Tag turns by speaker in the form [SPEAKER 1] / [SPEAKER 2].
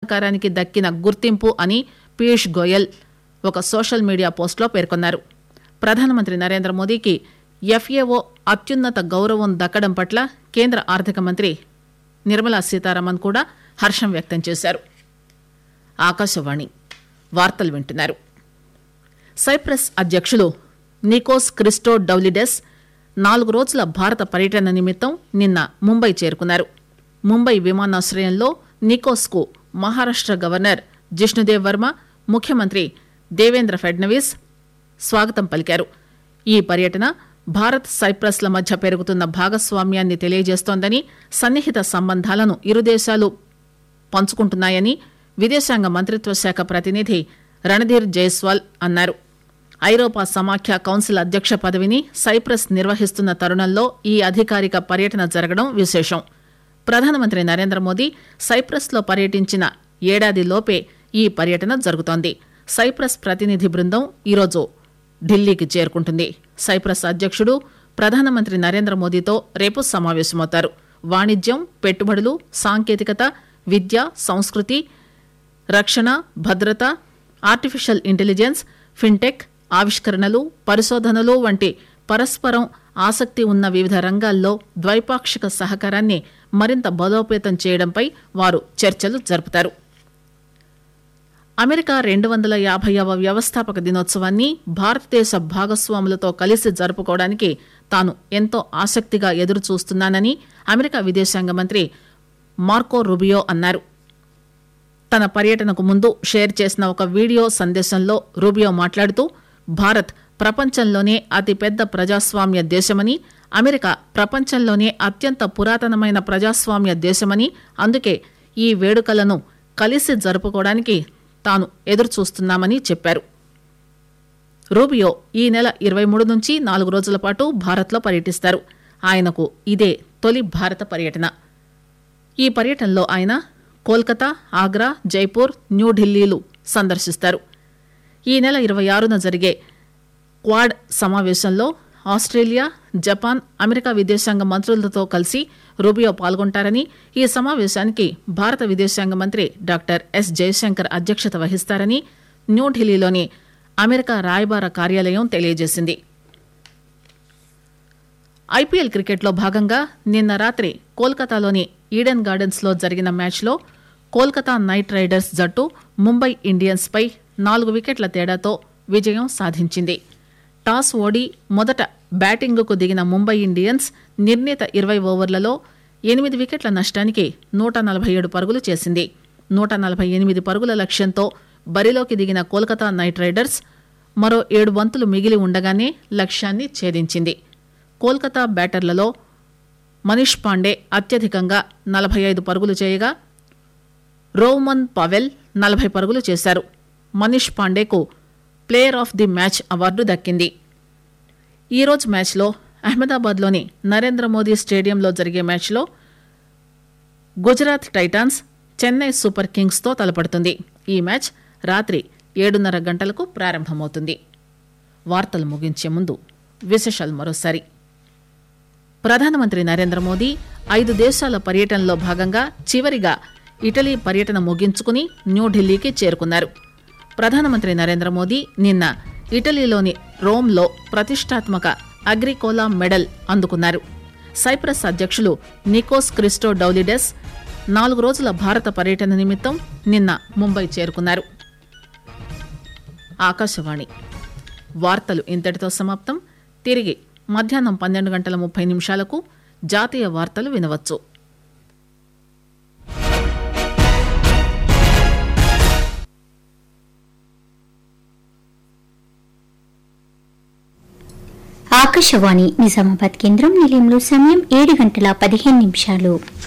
[SPEAKER 1] సహకారానికి దక్కిన గుర్తింపు అని పీయూష్ గోయల్ ఒక సోషల్ మీడియా పోస్టులో పేర్కొన్నారు ప్రధానమంత్రి నరేంద్ర మోదీకి ఎఫ్ఏఓ అత్యున్నత గౌరవం దక్కడం పట్ల కేంద్ర ఆర్థిక మంత్రి నిర్మలా సీతారామన్ కూడా హర్షం వ్యక్తం చేశారు ఆకాశవాణి వార్తలు వింటున్నారు సైప్రస్ అధ్యక్షులు నికోస్ క్రిస్టో డౌలిడెస్ నాలుగు రోజుల భారత పర్యటన నిమిత్తం నిన్న ముంబై చేరుకున్నారు ముంబై విమానాశ్రయంలో నికోస్కు మహారాష్ట గవర్నర్ జిష్ణుదేవ్ వర్మ ముఖ్యమంత్రి దేవేంద్ర ఫడ్నవీస్ స్వాగతం పలికారు ఈ పర్యటన భారత్ సైప్రస్ల మధ్య పెరుగుతున్న భాగస్వామ్యాన్ని తెలియజేస్తోందని సన్నిహిత సంబంధాలను ఇరు దేశాలు పంచుకుంటున్నాయని విదేశాంగ మంత్రిత్వ శాఖ ప్రతినిధి రణధీర్ జైస్వాల్ అన్నారు ఐరోపా సమాఖ్య కౌన్సిల్ అధ్యక్ష పదవిని సైప్రస్ నిర్వహిస్తున్న తరుణంలో ఈ అధికారిక పర్యటన జరగడం విశేషం ప్రధానమంత్రి నరేంద్ర మోదీ సైప్రస్లో పర్యటించిన ఏడాదిలోపే ఈ పర్యటన జరుగుతోంది సైప్రస్ ప్రతినిధి బృందం ఈరోజు ఢిల్లీకి చేరుకుంటుంది సైప్రస్ అధ్యక్షుడు ప్రధానమంత్రి నరేంద్ర మోదీతో రేపు సమావేశమవుతారు వాణిజ్యం పెట్టుబడులు సాంకేతికత విద్య సంస్కృతి రక్షణ భద్రత ఆర్టిఫిషియల్ ఇంటెలిజెన్స్ ఫిన్టెక్ ఆవిష్కరణలు పరిశోధనలు వంటి పరస్పరం ఆసక్తి ఉన్న వివిధ రంగాల్లో ద్వైపాక్షిక సహకారాన్ని మరింత బలోపేతం చేయడంపై వారు చర్చలు జరుపుతారు అమెరికా రెండు వందల యాభైవ వ్యవస్థాపక దినోత్సవాన్ని భారతదేశ భాగస్వాములతో కలిసి జరుపుకోవడానికి తాను ఎంతో ఆసక్తిగా ఎదురు చూస్తున్నానని అమెరికా విదేశాంగ మంత్రి మార్కో రుబియో అన్నారు తన పర్యటనకు ముందు షేర్ చేసిన ఒక వీడియో సందేశంలో రూబియో మాట్లాడుతూ భారత్ ప్రపంచంలోనే అతిపెద్ద ప్రజాస్వామ్య దేశమని అమెరికా ప్రపంచంలోనే అత్యంత పురాతనమైన ప్రజాస్వామ్య దేశమని అందుకే ఈ వేడుకలను కలిసి జరుపుకోవడానికి తాను ఎదురు చూస్తున్నామని చెప్పారు రూబియో ఈ నెల ఇరవై మూడు నుంచి నాలుగు రోజుల పాటు భారత్లో పర్యటిస్తారు ఆయనకు ఇదే తొలి భారత పర్యటన ఈ పర్యటనలో ఆయన కోల్కతా ఆగ్రా జైపూర్ న్యూఢిల్లీలు సందర్శిస్తారు ఈ నెల ఇరవై ఆరున జరిగే క్వాడ్ సమావేశంలో ఆస్ట్రేలియా జపాన్ అమెరికా విదేశాంగ మంత్రులతో కలిసి రూబియో పాల్గొంటారని ఈ సమావేశానికి భారత విదేశాంగ మంత్రి డాక్టర్ ఎస్ జయశంకర్ అధ్యక్షత వహిస్తారని న్యూఢిల్లీలోని అమెరికా రాయబార కార్యాలయం తెలియజేసింది ఐపీఎల్ క్రికెట్లో భాగంగా నిన్న రాత్రి కోల్కతాలోని ఈడెన్ గార్డెన్స్ లో జరిగిన మ్యాచ్లో కోల్కతా నైట్ రైడర్స్ జట్టు ముంబై ఇండియన్స్ పై నాలుగు వికెట్ల తేడాతో విజయం సాధించింది టాస్ ఓడి మొదట బ్యాటింగుకు దిగిన ముంబై ఇండియన్స్ నిర్ణీత ఇరవై ఓవర్లలో ఎనిమిది వికెట్ల నష్టానికి నూట నలభై ఏడు పరుగులు చేసింది నూట నలభై ఎనిమిది పరుగుల లక్ష్యంతో బరిలోకి దిగిన కోల్కతా నైట్ రైడర్స్ మరో ఏడు బంతులు మిగిలి ఉండగానే లక్ష్యాన్ని ఛేదించింది కోల్కతా బ్యాటర్లలో మనీష్ పాండే అత్యధికంగా నలభై ఐదు పరుగులు చేయగా రోమన్ పవెల్ నలభై పరుగులు చేశారు మనీష్ పాండేకు player of the match award దక్కింది ఈరోజు మ్యాచ్లో అహ్మదాబాద్లోని నరేంద్ర మోదీ స్టేడియంలో జరిగే మ్యాచ్లో గుజరాత్ టైటాన్స్ చెన్నై సూపర్ కింగ్స్తో తలపడుతుంది ఈ మ్యాచ్ రాత్రి ఏడున్నర గంటలకు ప్రారంభమవుతుంది వార్తలు ముగించే ముందు విశేషాలు మరోసారి ప్రధానమంత్రి నరేంద్ర మోదీ ఐదు దేశాల పర్యటనలో భాగంగా చివరిగా ఇటలీ పర్యటన ముగించుకుని న్యూఢిల్లీకి చేరుకున్నారు ప్రధానమంత్రి నరేంద్ర మోదీ నిన్న ఇటలీలోని రోమ్లో ప్రతిష్టాత్మక అగ్రికోలా మెడల్ అందుకున్నారు సైప్రస్ అధ్యక్షులు నికోస్ క్రిస్టో డౌలిడెస్ నాలుగు రోజుల భారత పర్యటన నిమిత్తం నిన్న ముంబై చేరుకున్నారు ఆకాశవాణి వార్తలు ఇంతటితో సమాప్తం తిరిగి మధ్యాహ్నం పన్నెండు గంటల ముప్పై నిమిషాలకు జాతీయ వార్తలు వినవచ్చు
[SPEAKER 2] ఆకాశవాణి నిజామాబాద్ కేంద్రం నిలయంలో సమయం ఏడు గంటల పదిహేను నిమిషాలు